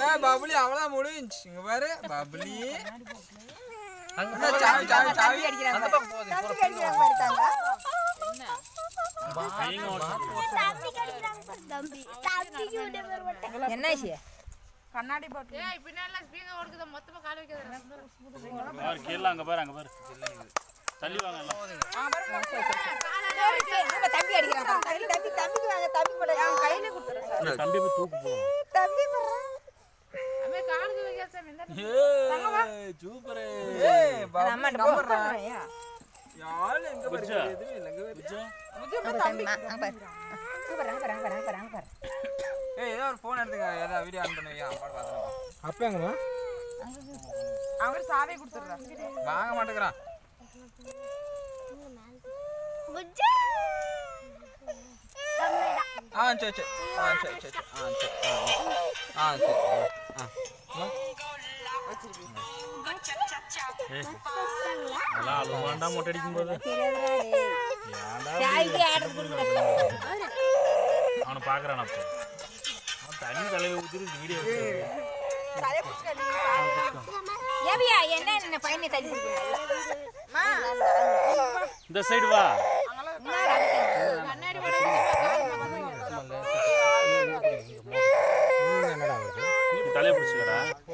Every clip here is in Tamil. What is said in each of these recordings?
பப்ளி அவ்வளவுதான் முடிஞ்சுச்சு இங்க பாரு பப்ளி அங்க சாவி சாவி சாவி அந்த பக்கம் போகுது தம்பிக்கு அடிக்கிறாங்க பாரு தாங்க. என்னாச்சு கண்ணாடி பாட்டு ஏய் பின்னால ஸ்பீக்கர் ஓடுக்குது மொத்தமா கால வைக்காத பாரு கீழே அங்க பாரு அங்க பாரு தள்ளி வாங்க எல்லாம் நம்ம தம்பி அடிக்கிறாங்க பாரு. தம்பி தம்பி தம்பிக்கு வாங்க தம்பி போட கையில கொடுத்துரு சார் தம்பி போய் தூக்கு போ தம்பி போடுறா. அம்மே காலுக்கு வைக்காத சாமி இந்த சூப்பர் ஏய் அது பப்ளி அம்மாட்ட போ. போடுறேன். யாரு எங்க பாரு புஜ்ஜா. எதுவும் இல்ல இங்க பாரு அங்க தம்பி அங்க பாரு. அங்க பாரு, அங்க பாரு, அங்க பாரு, அங்க பாரு, அங்க பாரு. ஏய் ஏதோ ஒரு ஃபோன் எடுத்துங்க ஏதாவது வீடியோ ஆன் பண்ணுவீங்க அம்மா பாத்துறேன் அப்ப எங்கம்மா அவர் சாவி கொடுத்துட்றா வாங்க மாட்டேங்கிறான் ஆ சரி சரி ஆ சரி சரி சரி. ஆ சரி ஆ ஆ சரி ஆ அதெல்லாம் அழுவ வேண்டாம் மொட்டை அடிக்கும் போது தெரியாதுடா டேய். ஏன்டா சாய்க்கு ஆர்டர் கொடுக்குறேன். அவனை பாக்குறான் அப்போ அவன் தண்ணி தலையை ஊத்திட்டு வீடியோ தலையை பிடிச்சுக்க நீ. ஏவியா, என்ன என்ன பையனை தள்ளி கொடுக்குறீங்க? அம்மா, இந்த சைடு வா இன்னார் அடிக்கிறீங்க. கண்ணாடி போட என்னடா வருது நீ தலையை பிடிச்சிக்கடா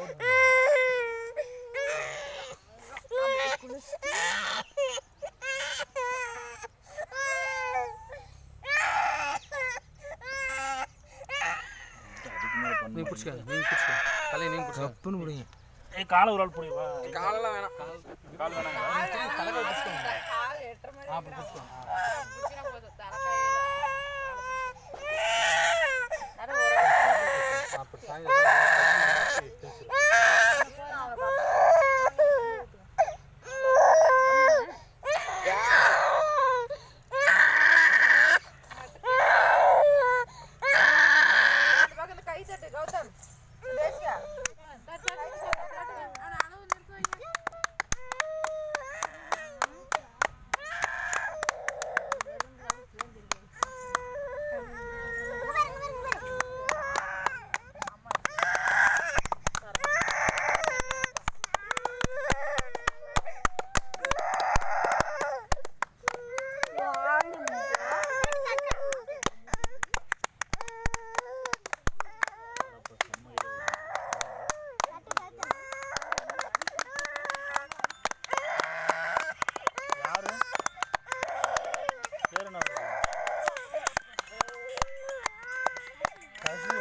நீ பிடிச்சிக்காத நீங்க பிடிச்சிக்காத தலையை நீங்க பிடிச்சிக்க அப்புன்னு பிடிங்க ஏய் காலை ஒரு ஆள் புடி வா காலெல்லாம் வேணாம் கால் வேணாங்க போதும் தரக்காயில அப்படி சாயங்காலம் பக்கத்துல கை தட்டு கௌதம் பேசுங்க யாரு பேர் என்ன வருது? கசி